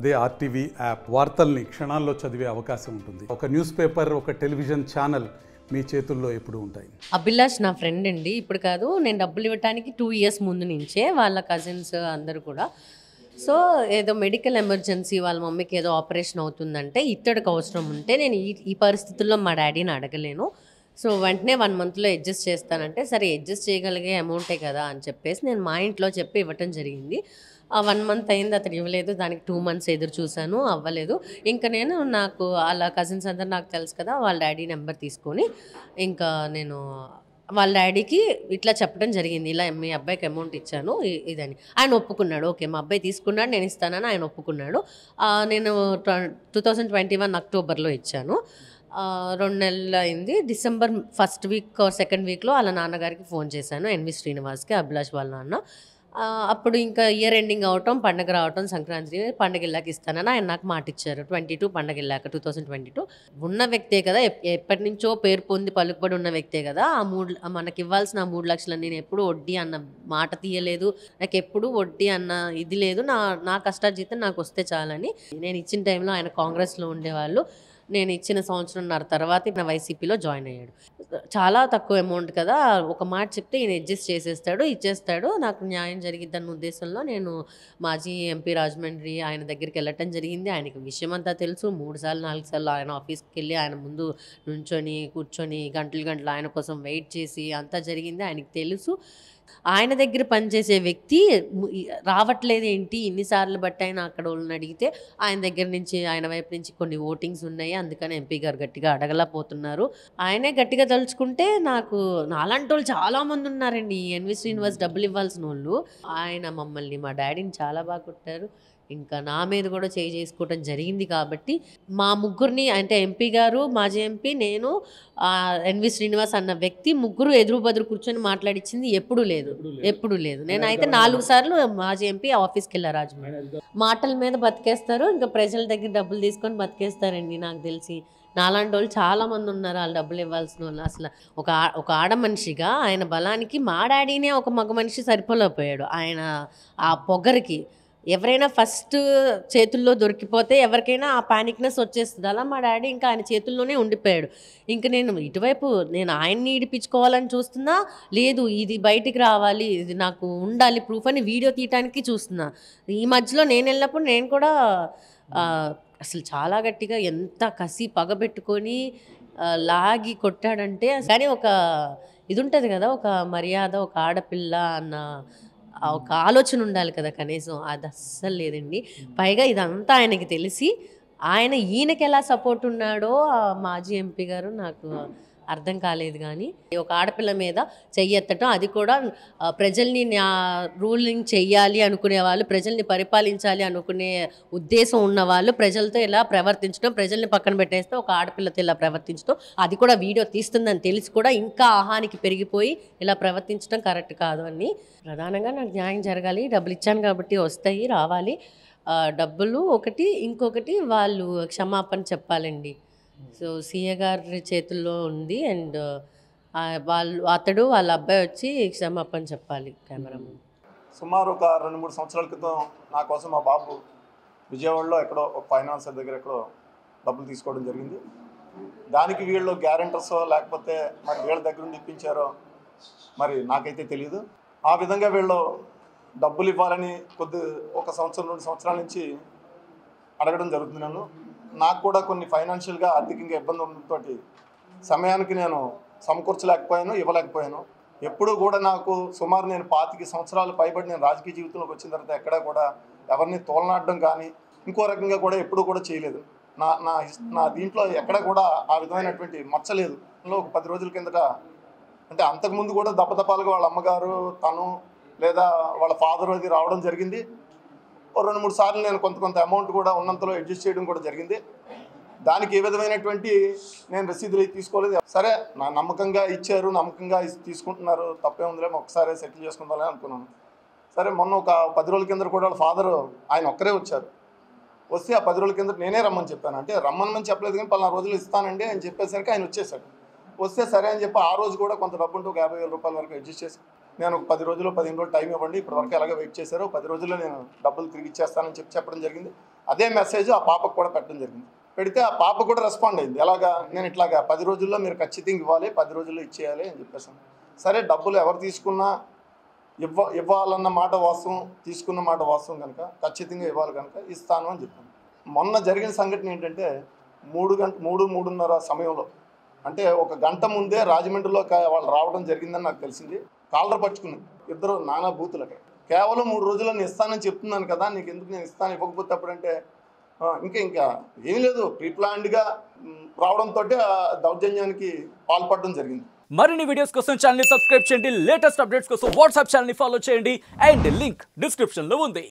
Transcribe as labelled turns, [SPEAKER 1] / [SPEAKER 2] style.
[SPEAKER 1] అదే RTV app వార్తల్ని క్షణాల్లో చదివే అవకాశం ఉంటుంది ఒక న్యూస్ పేపర్ ఒక టెలివిజన్ ఛానల్ మీ చేతుల్లో ఎప్పుడూ ఉంటాయి
[SPEAKER 2] అభిలాష్ నా ఫ్రెండ్ అండి ఇప్పుడు కాదు నేను డబ్బులు ఇవ్వడానికి టూ ఇయర్స్ ముందు నుంచే వాళ్ళ కజిన్స్ అందరూ కూడా సో ఏదో మెడికల్ ఎమర్జెన్సీ వాళ్ళ మమ్మీకి ఏదో ఆపరేషన్ అవుతుందంటే ఇత్తడికి అవసరం ఉంటే నేను ఈ ఈ పరిస్థితుల్లో మా డాడీని అడగలేను సో వెంటనే వన్ మంత్లో అడ్జస్ట్ చేస్తానంటే సరే అడ్జస్ట్ చేయగలిగే అమౌంటే కదా అని చెప్పేసి నేను మా ఇంట్లో చెప్పి ఇవ్వటం జరిగింది ఆ వన్ మంత్ అయింది అతను ఇవ్వలేదు దానికి టూ మంత్స్ ఎదురు చూశాను అవ్వలేదు ఇంకా నేను నాకు వాళ్ళ కజిన్స్ అందరు నాకు తెలుసు కదా వాళ్ళ డాడీ నెంబర్ తీసుకొని ఇంకా నేను వాళ్ళ డాడీకి ఇట్లా చెప్పడం జరిగింది ఇలా మీ అబ్బాయికి అమౌంట్ ఇచ్చాను ఇ- ఇదని ఆయన ఒప్పుకున్నాడు ఓకే మా అబ్బాయి తీసుకున్నాడు నేను ఇస్తానని ఆయన ఒప్పుకున్నాడు ఆ, నేను టూ థౌజండ్ ట్వంటీ వన్ అక్టోబర్లో ఇచ్చాను ఆ, రెండు నెలలు అయింది డిసెంబర్ ఫస్ట్ వీక్ సెకండ్ వీక్లో వాళ్ళ నాన్నగారికి ఫోన్ చేశాను ఎన్వి శ్రీనివాస్కి అభిలాష్ వాళ్ళ నాన్న ఆ, అప్పుడు ఇంకా ఇయర్ ఎండింగ్ అవటం పండగ రావటం సంక్రాంతి పండగ వెళ్ళాక ఇస్తానని ఆయన నాకు మాట ఇచ్చారు ట్వంటీ టూ పండగ వెళ్ళాక టూ థౌసండ్ ట్వంటీ టూ ఉన్న వ్యక్తే కదా ఎప్- ఎప్పటి నుంచో పేరు పొంది పలుకుబడి ఉన్న వ్యక్తే కదా ఆ మూడు మనకి ఇవ్వాల్సిన ఆ మూడు లక్షలు నేను ఎప్పుడు వడ్డీ అన్న మాట తీయలేదు నాకు ఎప్పుడు వడ్డీ అన్న ఇది లేదు నా నా కష్టార్జితం నాకు వస్తే చాలని నేను ఇచ్చిన టైంలో ఆయన కాంగ్రెస్లో ఉండేవాళ్ళు నేను ఇచ్చిన సంవత్సరంన్నర తర్వాత నా వైసీపీలో జాయిన్ అయ్యాడు చాలా తక్కువ అమౌంట్ కదా ఒక మాట చెప్తే ఈయన అడ్జస్ట్ చేసేస్తాడు ఇచ్చేస్తాడు నాకు న్యాయం జరిగిద్దన్న ఉద్దేశంలో నేను మాజీ ఎంపీ రాజమండ్రి ఆయన దగ్గరికి వెళ్ళటం జరిగింది ఆయనకి విషయం అంతా తెలుసు మూడు సార్లు నాలుగు సార్లు ఆయన ఆఫీస్కి వెళ్ళి ఆయన ముందు నుంచొని కూర్చొని గంటలు గంటలు ఆయన కోసం వెయిట్ చేసి అంతా జరిగింది ఆయనకి తెలుసు ఆయన దగ్గర పనిచేసే వ్యక్తి ము- ఈ- రావట్లేదు ఏంటి ఇన్నిసార్లు బట్టి ఆయన అక్కడ వాళ్ళని అడిగితే ఆయన దగ్గర నుంచి ఆయన వైపు నుంచి కొన్ని ఓటింగ్స్ ఉన్నాయి అందుకని ఎంపీ గారు గట్టిగా అడగలేకపోతున్నారు ఆయనే గట్టిగా తలుచుకుంటే నాకు నాలాంటి వాళ్ళు చాలా మంది ఉన్నారండి ఎన్వి శ్రీనివాస్ డబ్బులు ఇవ్వాల్సిన వాళ్ళు ఆయన మమ్మల్ని మా డాడీని చాలా బాగా కొట్టారు ఇంకా నా మీద కూడా చేయి చేసుకోవటం జరిగింది కాబట్టి మా ముగ్గురిని అంటే ఎంపీ గారు మాజీ ఎంపీ నేను ఆ, ఎన్వి శ్రీనివాస్ అన్న వ్యక్తి ముగ్గురు ఎదురు బదురు కూర్చొని మాట్లాడించింది ఎప్పుడు లేదు ఎప్పుడు లేదు నేనైతే నాలుగు సార్లు మాజీ ఎంపీ ఆఫీస్కి వెళ్ళా రాజమండ్రి మాటల మీద బతికేస్తారు ఇంకా ప్రజల దగ్గర డబ్బులు తీసుకొని బతికేస్తారండి నాకు తెలిసి నాలాంటి వాళ్ళు చాలా మంది ఉన్నారు వాళ్ళు డబ్బులు ఇవ్వాల్సిన వాళ్ళు అసలు ఒక ఆ- ఒక ఆడ మనిషిగా ఆయన బలానికి మా డాడీనే ఒక మగ మనిషి సరిపోలేకపోయాడు ఆయన ఆ పొగరికి ఎవరైనా ఫస్ట్ చేతుల్లో దొరికిపోతే ఎవరికైనా ఆ పానిక్నెస్ వచ్చేస్తుంది అలా మా డాడీ ఇంకా ఆయన చేతుల్లోనే ఉండిపోయాడు ఇంక నేను ఇటువైపు నేను ఆయన్ని ఇడిపించుకోవాలని చూస్తున్నా లేదు ఇది బయటికి రావాలి ఇది నాకు ఉండాలి ప్రూఫ్ అని వీడియో తీయటానికి చూస్తున్నా ఈ మధ్యలో నేను వెళ్ళినప్పుడు నేను కూడా ఆ, అసలు చాలా గట్టిగా ఎంత కసి పగబెట్టుకొని ఆ, లాగి కొట్టాడంటే కానీ ఒక ఇది ఉంటుంది కదా ఒక మర్యాద ఒక ఆడపిల్ల అన్న ఆ ఒక ఆలోచన ఉండాలి కదా కనీసం అది అస్సలు లేదండి పైగా ఇదంతా ఆయనకి తెలిసి ఆయన ఈయనకి ఎలా సపోర్ట్ ఉన్నాడో ఆ మాజీ ఎంపీ గారు నాకు అర్థం కాలేదు కానీ ఒక ఆడపిల్ల మీద చెయ్యెత్తటం అది కూడా ఆ, ప్రజల్ని న్యా రూలింగ్ చెయ్యాలి అనుకునే వాళ్ళు ప్రజల్ని పరిపాలించాలి అనుకునే ఉద్దేశం ఉన్న వాళ్ళు ప్రజలతో ఇలా ప్రవర్తించడం ప్రజల్ని పక్కన పెట్టేస్తే ఒక ఆడపిల్లతో ఇలా ప్రవర్తించడం అది కూడా వీడియో తీస్తుందని తెలిసి కూడా ఇంకా ఆహానికి పెరిగిపోయి ఇలా ప్రవర్తించడం కరెక్ట్ కాదు అని ప్రధానంగా నాకు న్యాయం జరగాలి డబ్బులు ఇచ్చాను కాబట్టి వస్తాయి రావాలి ఆ, డబ్బులు ఒకటి ఇంకొకటి వాళ్ళు క్షమాపణ చెప్పాలండి సో సీఏ గారి చేతుల్లో ఉంది అండ్ వాళ్ళు అతడు వాళ్ళ అబ్బాయి వచ్చి క్షమాపణ చెప్పాలి కెమెరామెన్
[SPEAKER 3] సుమారు ఒక రెండు మూడు సంవత్సరాల క్రితం నా కోసం మా బాబు విజయవాడలో ఎక్కడో ఒక ఫైనాన్సర్ దగ్గర ఎక్కడో డబ్బులు తీసుకోవడం జరిగింది దానికి వీళ్ళు గ్యారెంటర్స్ లేకపోతే మరి వీళ్ళ దగ్గర నుండి ఇప్పించారో మరి నాకైతే తెలియదు ఆ విధంగా వీళ్ళు డబ్బులు ఇవ్వాలని కొద్ది ఒక సంవత్సరం రెండు సంవత్సరాల నుంచి అడగడం జరుగుతుంది నన్ను నాకు కూడా కొన్ని ఫైనాన్షియల్గా ఆర్థికంగా ఇబ్బంది ఉండడంతో సమయానికి నేను సమకూర్చలేకపోయాను ఇవ్వలేకపోయాను ఎప్పుడూ కూడా నాకు సుమారు నేను పాతిక సంవత్సరాలు పైబడి నేను రాజకీయ జీవితంలోకి వచ్చిన తర్వాత ఎక్కడా కూడా ఎవరిని తోలనాడడం కానీ ఇంకో రకంగా కూడా ఎప్పుడూ కూడా చేయలేదు నా నా ఇస్- నా దీంట్లో ఎక్కడ కూడా ఆ విధమైనటువంటి మచ్చలేదు ఇందులో ఒక పది రోజుల కిందట అంటే అంతకుముందు కూడా దప్పదప్పాలుగా వాళ్ళ అమ్మగారు తను లేదా వాళ్ళ ఫాదర్ అది రావడం జరిగింది ఓ రెండు మూడు సార్లు నేను కొంత కొంత అమౌంట్ కూడా ఉన్నంతలో అడ్జస్ట్ చేయడం కూడా జరిగింది దానికి ఏ విధమైనటువంటి నేను రసీదులు అయితే తీసుకోలేదు సరే నా నమ్మకంగా ఇచ్చారు నమ్మకంగా ఇస్- తీసుకుంటున్నారు తప్పే ఉందిలే ఒకసారి సెటిల్ చేసుకుందామని అనుకున్నాను సరే మొన్న ఒక పది రోజుల కింద కూడా వాళ్ళ ఫాదర్ ఆయన ఒక్కరే వచ్చారు వస్తే ఆ పది రోజుల కింద నేనే రమ్మని చెప్పాను అంటే రమ్మని చెప్పలేదు కానీ పలానా రోజులు ఇస్తానండి అని చెప్పేసరికి ఆయన వచ్చేసాడు వస్తే సరే అని చెప్పి ఆ రోజు కూడా కొంత డబ్బు ఉంటే ఒక యాభై వేల రూపాయల వరకు అడ్జస్ట్ చేసి నేను ఒక పది రోజులు పదిహేను రోజులు టైం ఇవ్వండి ఇప్పటి వరకు ఎలాగో వెయిట్ చేశారు పది రోజుల్లో నేను డబ్బులు తిరిగి ఇచ్చేస్తానని చెప్పి చెప్పడం జరిగింది అదే మెసేజ్ ఆ పాపకు కూడా పెట్టడం జరిగింది పెడితే ఆ పాప కూడా రెస్పాండ్ అయింది ఎలాగా నేను ఇట్లాగా పది రోజుల్లో మీరు ఖచ్చితంగా ఇవ్వాలి పది రోజుల్లో ఇచ్చేయాలి అని చెప్పేసాను సరే డబ్బులు ఎవరు తీసుకున్నా ఇవ్వ ఇవ్వాలన్న మాట వాస్తవం తీసుకున్న మాట వాస్తవం కనుక ఖచ్చితంగా ఇవ్వాలి కనుక ఇస్తాను అని చెప్పాను మొన్న జరిగిన సంఘటన ఏంటంటే మూడు గంట మూడు మూడున్నర సమయంలో అంటే ఒక గంట ముందే రాజమండ్రిలో కా- వాళ్ళు రావడం జరిగిందని నాకు తెలిసింది కాలర్ పట్టుకుని ఇద్దరు నానా బూతులు అక్కడ కేవలం మూడు రోజుల్లో నేను ఇస్తానని చెప్తున్నాను కదా నీకు ఎందుకు నేను ఇస్తాను ఇవ్వకపోతే అప్పుడంటే "ఆ, ఇంకా ఇంకా ఏం లేదు ప్రీ ప్లాన్డ్గా రావడంతో దౌర్జన్యానికి పాల్పడడం జరిగింది
[SPEAKER 4] మరిన్ని వీడియోస్ కోసం ఛానల్ సబ్స్క్రైబ్ చేయండి లేటెస్ట్ అప్డేట్స్ కోసం వాట్సాప్ ఛానల్ ఫాలో చేయండి అండ్ లింక్ డిస్క్రిప్షన్ లో ఉంది